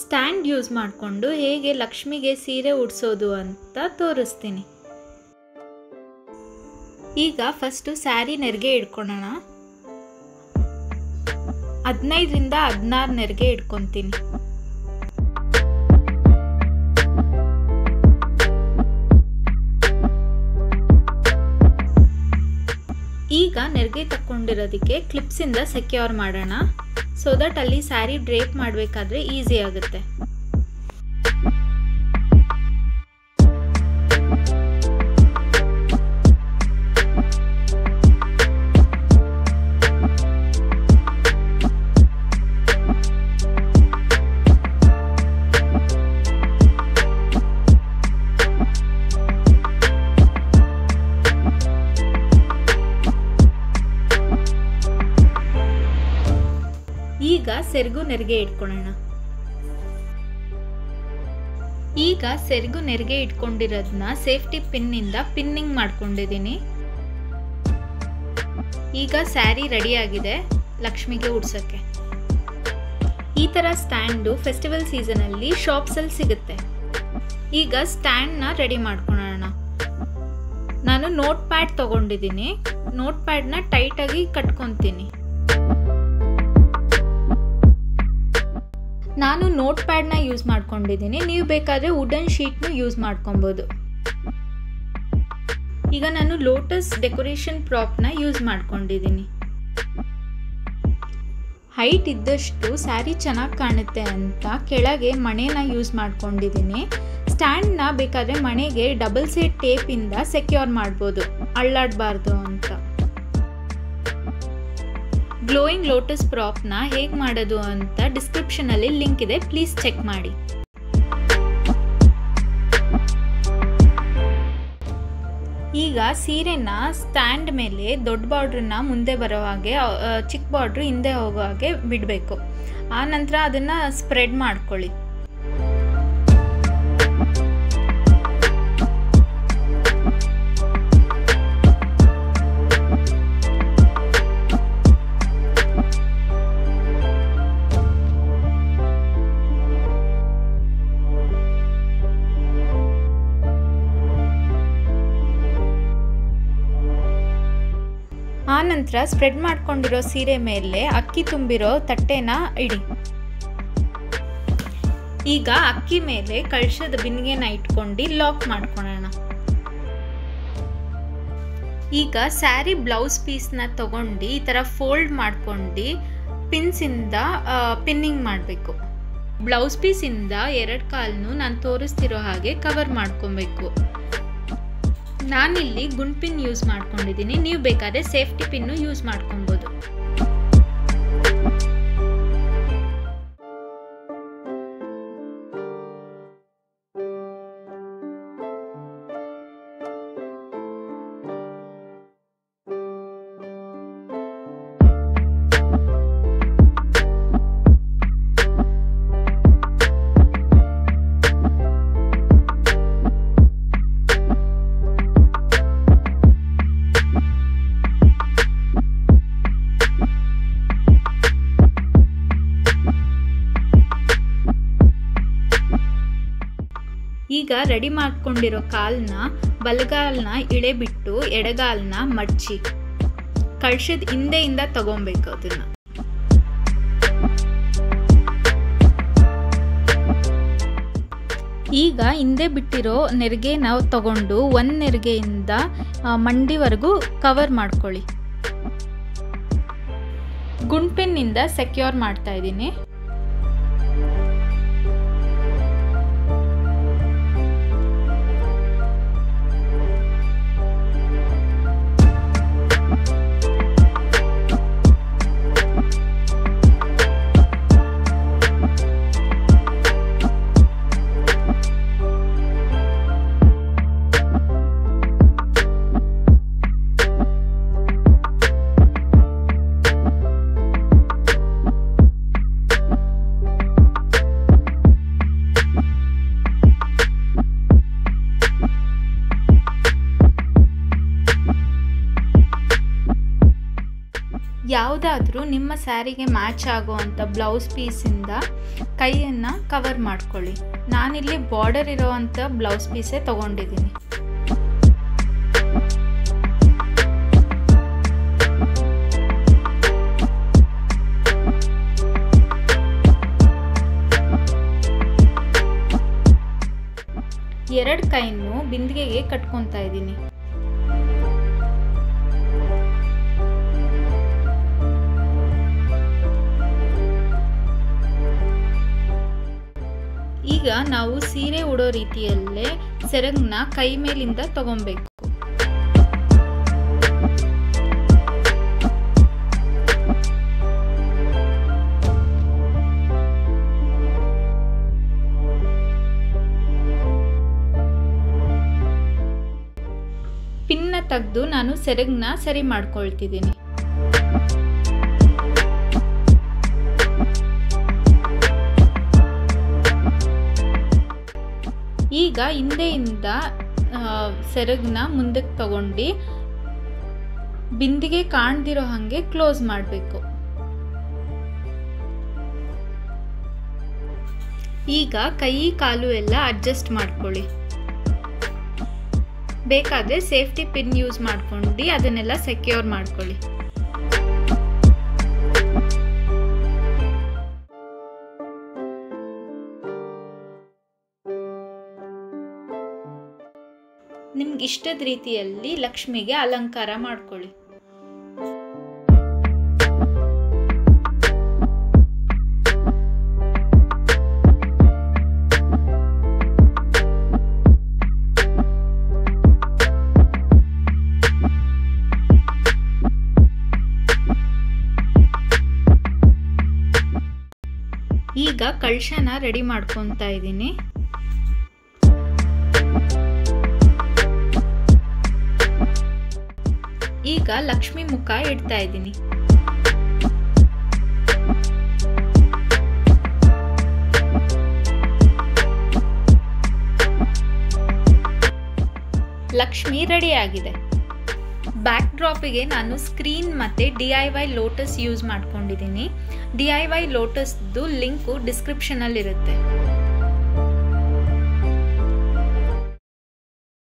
stand use ಮಾಡಿಕೊಂಡು ಹೇಗೆ ಲಕ್ಷ್ಮಿಗೆ ಸೀರೆ ಉಡ್ಸೋದು ಅಂತ ತೋರಿಸ್ತೀನಿ ಈಗ ಫಸ್ಟು ಸ್ಯಾರಿ ನೆರಿಗೆ ಇಡ್ಕೊಳ್ಳೋಣ ಹದಿನೈದರಿಂದ ಹದಿನಾರು ನೆರಿಗೆ ಇಟ್ಕೊತೀನಿ ಈಗ ನೆರಿಗೆ ತಕ್ಕೊಂಡಿರೋದಕ್ಕೆ ಕ್ಲಿಪ್ಸಿಂದ ಸೆಕ್ಯೂರ್ ಮಾಡೋಣ ಸೊ ದಟ್ ಅಲ್ಲಿ ಸ್ಯಾರಿ ಡ್ರೇಪ್ ಮಾಡಬೇಕಾದ್ರೆ ಈಸಿ ಆಗುತ್ತೆ ಈಗ ಸೆರಗು ನೆರಿಗೆ ಇಟ್ಕೊಳ್ಳೋಣ ಈಗ ಸೆರಗು ನೆರಿಗೆ ಇಟ್ಕೊಂಡಿರೋದನ್ನ ಸೇಫ್ಟಿ ಪಿನ್ನಿಂದ ಪಿನ್ನಿಂಗ್ ಮಾಡ್ಕೊಂಡಿದ್ದೀನಿ ಈಗ ಸ್ಯಾರಿ ರೆಡಿ ಆಗಿದೆ ಲಕ್ಷ್ಮಿಗೆ ಉಡ್ಸೋಕ್ಕೆ ಈ ಥರ ಸ್ಟ್ಯಾಂಡು ಫೆಸ್ಟಿವಲ್ ಸೀಸನಲ್ಲಿ ಶಾಪ್ಸಲ್ಲಿ ಸಿಗುತ್ತೆ ಈಗ ಸ್ಟ್ಯಾಂಡ್ನ ರೆಡಿ ಮಾಡ್ಕೊಳ್ಳೋಣ ನಾನು ನೋಟ್ ಪ್ಯಾಡ್ ತೊಗೊಂಡಿದ್ದೀನಿ ನೋಟ್ ಪ್ಯಾಡ್ನ ಟೈಟಾಗಿ ಕಟ್ಕೊತೀನಿ ನಾನು ನೋಟ್ ಪ್ಯಾಡ್ನ ಯೂಸ್ ಮಾಡ್ಕೊಂಡಿದ್ದೀನಿ ನೀವು ಬೇಕಾದರೆ ವುಡನ್ ಶೀಟ್ನು ಯೂಸ್ ಮಾಡ್ಕೊಬೋದು ಈಗ ನಾನು ಲೋಟಸ್ ಡೆಕೋರೇಷನ್ ಪ್ರಾಪ್ನ ಯೂಸ್ ಮಾಡ್ಕೊಂಡಿದ್ದೀನಿ ಹೈಟ್ ಇದ್ದಷ್ಟು ಸ್ಯಾರಿ ಚೆನ್ನಾಗಿ ಕಾಣುತ್ತೆ ಅಂತ ಕೆಳಗೆ ಮಣೆನ ಯೂಸ್ ಮಾಡ್ಕೊಂಡಿದ್ದೀನಿ ಸ್ಟ್ಯಾಂಡ್ನ ಬೇಕಾದರೆ ಮಣೆಗೆ ಡಬಲ್ ಸೈಡ್ ಟೇಪಿಂದ ಸೆಕ್ಯೂರ್ ಮಾಡ್ಬೋದು ಅಳ್ಳಾಡಬಾರ್ದು ಅಂತ ಗ್ಲೋಯಿಂಗ್ ಲೋಟಸ್ ಪ್ರಾಪ್ನ ಹೇಗೆ ಮಾಡೋದು ಅಂತ ಡಿಸ್ಕ್ರಿಪ್ಷನಲ್ಲಿ ಲಿಂಕ್ ಇದೆ ಪ್ಲೀಸ್ ಚೆಕ್ ಮಾಡಿ ಈಗ ಸೀರೆನ ಸ್ಟ್ಯಾಂಡ್ ಮೇಲೆ ದೊಡ್ಡ ಬಾರ್ಡ್ರನ್ನ ಮುಂದೆ ಬರೋ ಹಾಗೆ ಚಿಕ್ಕ ಬಾರ್ಡ್ರ್ ಹಿಂದೆ ಹೋಗೋ ಹಾಗೆ ಬಿಡಬೇಕು ಆ ನಂತರ ಅದನ್ನು ಸ್ಪ್ರೆಡ್ ಮಾಡ್ಕೊಳ್ಳಿ ಆ ನಂತರ ಸ್ಪ್ರೆಡ್ ಮಾಡ್ಕೊಂಡಿರೋ ಸೀರೆ ಮೇಲೆ ಅಕ್ಕಿ ತುಂಬಿರೋ ತಟ್ಟೆನ ಇಡಿ ಈಗ ಅಕ್ಕಿ ಮೇಲೆ ಕಳಶದ ಬಿನ್ಗೆನ ಇಟ್ಕೊಂಡು ಲಾಕ್ ಮಾಡ್ಕೊಳ್ಳೋಣ ಈಗ ಸ್ಯಾರಿ ಬ್ಲೌಸ್ ಪೀಸ್ನ ತಗೊಂಡು ಈ ಥರ ಫೋಲ್ಡ್ ಮಾಡ್ಕೊಂಡು ಪಿನ್ಸಿಂದ ಪಿನ್ನಿಂಗ್ ಮಾಡಬೇಕು ಬ್ಲೌಸ್ ಪೀಸಿಂದ ಎರಡು ಕಾಲನ್ನು ನಾನು ತೋರಿಸ್ತಿರೋ ಹಾಗೆ ಕವರ್ ಮಾಡ್ಕೊಬೇಕು ನಾನಿಲ್ಲಿ ಗುಂಡ್ ಪಿನ್ ಯೂಸ್ ಮಾಡ್ಕೊಂಡಿದ್ದೀನಿ ನೀವು ಬೇಕಾದರೆ ಸೇಫ್ಟಿ ಪಿನ್ನು ಯೂಸ್ ಮಾಡ್ಕೊಬೋದು ಈಗ ರೆಡಿ ಮಾಡ್ಕೊಂಡಿರೋ ಕಾಲನ್ನ ಬಲಗಾಲನ್ನ ಇಳೆ ಬಿಟ್ಟು ಎಡಗಾಲನ್ನ ಮಡ್ಚಿ ಕಳ್ಸದ ಹಿಂದೆಯಿಂದ ತಗೊಬೇಕು ಅದನ್ನ ಈಗ ಹಿಂದೆ ಬಿಟ್ಟಿರೋ ನೆರಿಗೆ ನಾವು ತಗೊಂಡು ಒಂದು ನೆರಿಗೆಯಿಂದ ಮಂಡಿವರೆಗೂ ಕವರ್ ಮಾಡ್ಕೊಳ್ಳಿ ಗುಂಡ್ಪೆನ್ನಿಂದ ಸೆಕ್ಯೂರ್ ಮಾಡ್ತಾ ಇದ್ದೀನಿ ಯಾವುದಾದ್ರೂ ನಿಮ್ಮ ಸ್ಯಾರಿಗೆ ಮ್ಯಾಚ್ ಆಗುವಂಥ ಬ್ಲೌಸ್ ಪೀಸಿಂದ ಕೈಯನ್ನು ಕವರ್ ಮಾಡ್ಕೊಳ್ಳಿ ನಾನಿಲ್ಲಿ ಬಾರ್ಡರ್ ಇರೋವಂಥ ಬ್ಲೌಸ್ ಪೀಸೇ ತೊಗೊಂಡಿದ್ದೀನಿ ಎರಡು ಕೈಯನ್ನು ಬಿಂದಿಗೆಗೆ ಕಟ್ಕೊತಾ ಇದ್ದೀನಿ ಈಗ ನಾವು ಸೀರೆ ಉಡೋ ರೀತಿಯಲ್ಲೇ ಸೆರಗ್ನ ಕೈ ಮೇಲಿಂದ ತಗೊಬೇಕು ಪಿನ್ನ ತೆಗೆದು ನಾನು ಸೆರಗ್ನ ಸರಿ ಮಾಡ್ಕೊಳ್ತಿದ್ದೀನಿ ಈಗ ಹಿಂದೆಯಿಂದ ಸೆರಗ್ನ ಮುಂದಕ್ಕೆ ತಗೊಂಡು ಬಿಂದಿಗೆ ಕಾಣ್ದಿರೋ ಹಾಗೆ ಕ್ಲೋಸ್ ಮಾಡಬೇಕು ಈಗ ಕೈ ಕಾಲು ಎಲ್ಲ ಅಡ್ಜಸ್ಟ್ ಮಾಡ್ಕೊಳ್ಳಿ ಬೇಕಾದರೆ ಸೇಫ್ಟಿ ಪಿನ್ ಯೂಸ್ ಮಾಡ್ಕೊಂಡು ಅದನ್ನೆಲ್ಲ ಸೆಕ್ಯೂರ್ ಮಾಡ್ಕೊಳ್ಳಿ ನಿಮ್ಗೆ ಇಷ್ಟದ ರೀತಿಯಲ್ಲಿ ಲಕ್ಷ್ಮಿಗೆ ಅಲಂಕಾರ ಮಾಡ್ಕೊಳ್ಳಿ ಈಗ ಕಳ್ಶನ ರೆಡಿ ಮಾಡ್ಕೊತಾ ಇದ್ದೀನಿ ಈಗ ಲಕ್ಷ್ಮಿ ಮುಖ ಇಡ್ತಾ ಇದ್ದೀನಿ ಲಕ್ಷ್ಮಿ ರೆಡಿ ಆಗಿದೆ ಬ್ಯಾಕ್ ಡ್ರಾಪಿಗೆ ನಾನು ಸ್ಕ್ರೀನ್ ಮತ್ತು D I Y lotus use ಮಾಡ್ಕೊಂಡಿದ್ದೀನಿ ಡಿ ಐ ವೈ ಲೋಟಸ್ದು ಲಿಂಕು ಡಿಸ್ಕ್ರಿಪ್ಷನಲ್ಲಿರುತ್ತೆ